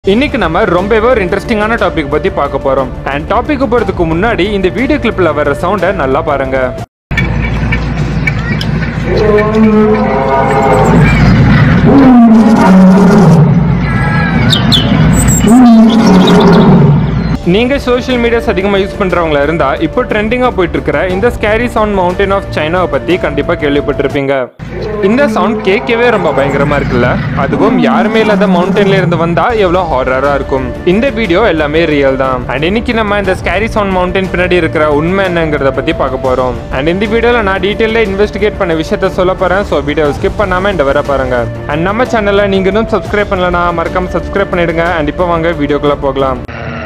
இன்னைக்கு நம்ம ரொம்பவே ஒரு இன்ட்ரெஸ்டிங்கான டாபிக் பத்தி பார்க்க போறோம் அண்ட் டாபிக் போறதுக்கு முன்னாடி இந்த வீடியோ கிளிப்ல வர்ற சவுண்டை நல்லா பாருங்க நீங்க சோஷியல் மீடியாஸ் அதிகமா யூஸ் பண்றவங்களா இருந்தா இப்போ ட்ரெண்டிங்கா போயிட்டு இருக்கிற இந்த ஸ்கேரி சவுண்ட் மவுண்டன் ஆஃப் சைனாவை பத்தி கண்டிப்பா கேள்விப்பட்டிருப்பீங்க இந்த சவுண்ட் கேட்கவே ரொம்ப பயங்கரமா இருக்குல்ல அதுவும் யாருமே இல்லாத மவுண்டன்ல இருந்து வந்தா எவ்வளவு ஹாரரா இருக்கும் இந்த வீடியோ எல்லாமே ரியல் தான் அண்ட் இன்னைக்கு நம்ம இந்த ஸ்கேரி சவுண்ட் மவுண்டன் பின்னாடி இருக்கிற உண்மை என்னங்கிறத பத்தி பார்க்க போறோம் அண்ட் இந்த வீடியோல நான் டீட்டெயில இன்வெஸ்டிகேட் பண்ண விஷயத்த சொல்ல போறேன் ஸோ வீடியோ ஸ்கிப் பண்ணாம இந்த வர பாருங்க அண்ட் நம்ம சேனல்ல நீங்க இன்னும் சப்ஸ்கிரைப் பண்ணலனா மறக்காம சப்ஸ்கிரைப் பண்ணிடுங்க அண்ட் இப்போ வாங்க வீடியோக்குள்ள போகலாம்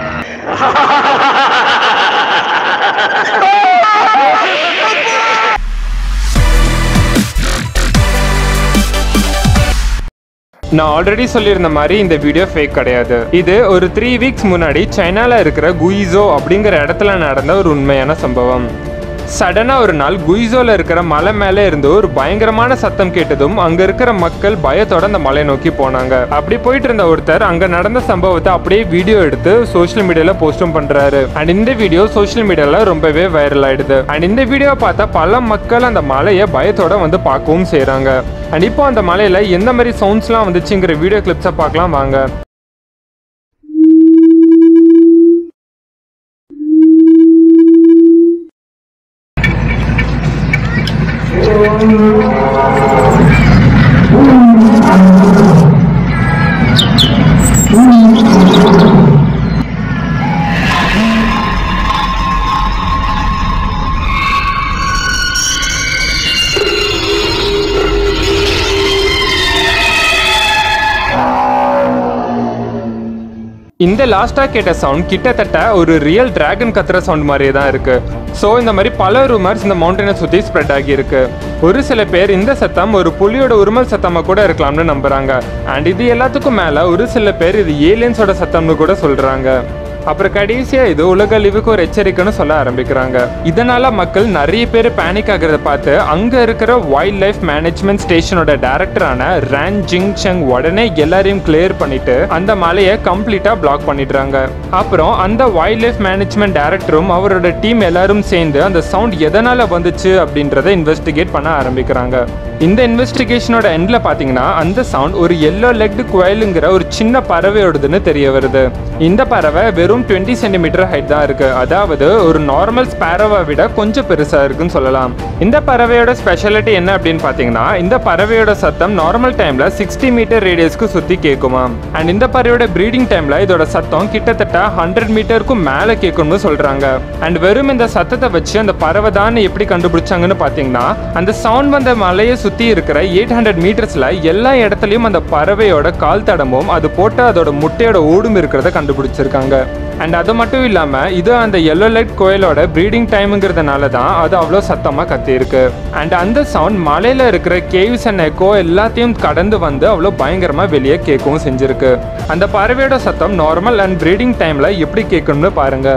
நான் ஆல்ரெடி சொல்லியிருந்த மாதிரி இந்த வீடியோ ஃபேக் கிடையாது இது ஒரு த்ரீ வீக்ஸ் முன்னாடி சைனால இருக்கிற குயிசோ அப்படிங்கிற இடத்துல நடந்த ஒரு உண்மையான சம்பவம் சடனாக ஒரு நாள் குயிசோல இருக்கிற மலை மேலே இருந்து ஒரு பயங்கரமான சத்தம் கேட்டதும் அங்க இருக்கிற மக்கள் பயத்தோட அந்த மலையை நோக்கி போனாங்க அப்படி போயிட்டு இருந்த ஒருத்தர் அங்க நடந்த சம்பவத்தை அப்படியே வீடியோ எடுத்து சோஷியல் மீடியால போஸ்டும் பண்றாரு அண்ட் இந்த வீடியோ சோஷியல் மீடியால ரொம்பவே வைரல் ஆயிடுது அண்ட் இந்த வீடியோ பார்த்தா பல மக்கள் அந்த மலையை பயத்தோட வந்து பார்க்கவும் செய்றாங்க அண்ட் இப்போ அந்த மலையில எந்த மாதிரி சவுண்ட்ஸ்லாம் வந்துச்சுங்கிற வீடியோ கிளிப்ஸை பார்க்கலாம் வாங்க இந்த லாஸ்டா கேட்ட சவுண்ட் கிட்டத்தட்ட ஒரு ரியல் டிராகன் கத்துற சவுண்ட் மாதிரியே தான் இருக்கு ஸோ இந்த மாதிரி பல ரூமர்ஸ் இந்த மவுண்டனை சுற்றி ஸ்ப்ரெட் ஆகி இருக்கு ஒரு சில பேர் இந்த சத்தம் ஒரு புலியோட உருமல் சத்தமா கூட இருக்கலாம்னு நம்புறாங்க அண்ட் இது எல்லாத்துக்கும் மேல ஒரு சில பேர் இது ஏலியன்ஸோட சத்தம்னு கூட சொல்றாங்க அப்புறம் கடைசியா இது உலக அழிவுக்கு ஒரு எச்சரிக்கைன்னு சொல்ல ஆரம்பிக்கிறாங்க இதனால மக்கள் நிறைய பேர் பேனிக் ஆகிறத பார்த்து அங்க இருக்கிற வைல்ட் லைஃப் மேனேஜ்மெண்ட் ஸ்டேஷனோட டைரக்டரான ரேன் ஜிங் செங் உடனே எல்லாரையும் கிளியர் பண்ணிட்டு அந்த மலையை கம்ப்ளீட்டா பிளாக் பண்ணிடுறாங்க அப்புறம் அந்த வைல்ட் லைஃப் மேனேஜ்மெண்ட் டைரக்டரும் அவரோட டீம் எல்லாரும் சேர்ந்து அந்த சவுண்ட் எதனால வந்துச்சு அப்படின்றத இன்வெஸ்டிகேட் பண்ண ஆரம்பிக்கிறாங்க இந்த இன்வெஸ்டிகேஷனோட எண்ட்ல பாத்தீங்கன்னா அந்த சவுண்ட் ஒரு எல்லோ லெக்டு குவயலுங்கிற ஒரு சின்ன பறவையோடதுன்னு தெரிய வருது இந்த பறவை வெறும் டுவெண்ட்டி சென்டிமீட்டர் ஹைட் தான் இருக்கு அதாவது ஒரு நார்மல் ஸ்பேரோவை விட கொஞ்சம் பெருசா இருக்குன்னு சொல்லலாம் இந்த பறவையோட ஸ்பெஷாலிட்டி என்ன அப்படின்னு பாத்தீங்கன்னா இந்த பறவையோட சத்தம் நார்மல் டைம்ல சிக்ஸ்டி மீட்டர் ரேடியஸ்க்கு சுத்தி கேட்குமா அண்ட் இந்த பறவையோட ப்ரீடிங் டைம்ல இதோட சத்தம் கிட்டத்தட்ட ஹண்ட்ரட் மீட்டருக்கும் மேல கேட்கும்னு சொல்றாங்க அண்ட் வெறும் இந்த சத்தத்தை வச்சு அந்த பறவை தான் எப்படி கண்டுபிடிச்சாங்கன்னு பாத்தீங்கன்னா அந்த சவுண்ட் வந்த மலையை சுத்தி இருக்கிற எயிட் ஹண்ட்ரட் மீட்டர்ஸ்ல எல்லா இடத்துலயும் அந்த பறவையோட கால் தடமும் அது போட்ட அதோட முட்டையோட ஓடும் இருக்கிறத கண்டுபிடிச்சிருக்காங்க அண்ட் அது மட்டும் இல்லாம இது அந்த எல்லோ லைட் கோயிலோட ப்ரீடிங் டைமுங்கிறதுனால தான் அது அவ்வளோ சத்தமா கத்தியிருக்கு அண்ட் அந்த சவுண்ட் மலையில இருக்கிற கேவ்ஸ் அண்ட் எக்கோ எல்லாத்தையும் கடந்து வந்து அவ்வளோ பயங்கரமா வெளியே கேட்கவும் செஞ்சிருக்கு அந்த பறவையோட சத்தம் நார்மல் அண்ட் ப்ரீடிங் டைம்ல எப்படி கேட்கணும்னு பாருங்க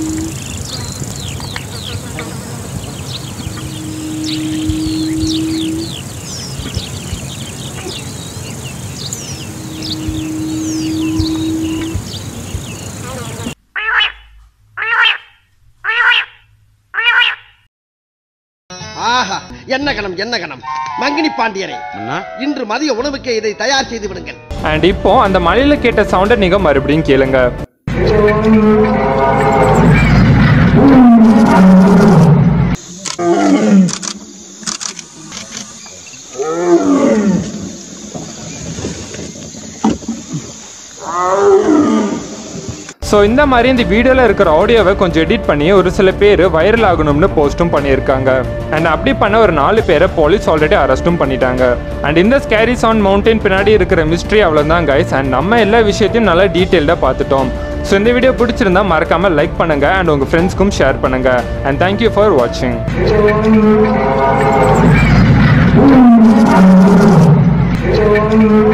ஆஹா என்ன கணம் என்ன கணம் மங்கினி பாண்டியரே அண்ணா இன்று மதிய உணவுக்கே இதை தயார் செய்து விடுங்கள் அண்ட் இப்போ அந்த மலையில கேட்ட சவுண்டை நீங்க மறுபடியும் கேளுங்க ஸோ இந்த மாதிரி இந்த வீடியோவில் இருக்கிற ஆடியோவை கொஞ்சம் எடிட் பண்ணி ஒரு சில பேர் வைரல் ஆகணும்னு போஸ்ட்டும் பண்ணியிருக்காங்க அண்ட் அப்படி பண்ண ஒரு நாலு பேரை போலீஸ் ஆல்ரெடி அரெஸ்ட்டும் பண்ணிட்டாங்க அண்ட் இந்த ஸ்கேரி சவுண்ட் மவுண்டன் பின்னாடி இருக்கிற மிஸ்ட்ரி அவ்வளோதான் கைஸ் அண்ட் நம்ம எல்லா விஷயத்தையும் நல்லா டீட்டெயில்டாக பார்த்துட்டோம் ஸோ இந்த வீடியோ பிடிச்சிருந்தா மறக்காமல் லைக் பண்ணுங்க அண்ட் உங்கள் ஃப்ரெண்ட்ஸ்க்கும் ஷேர் பண்ணுங்க அண்ட் தேங்க்யூ ஃபார் வாட்சிங் Thank you.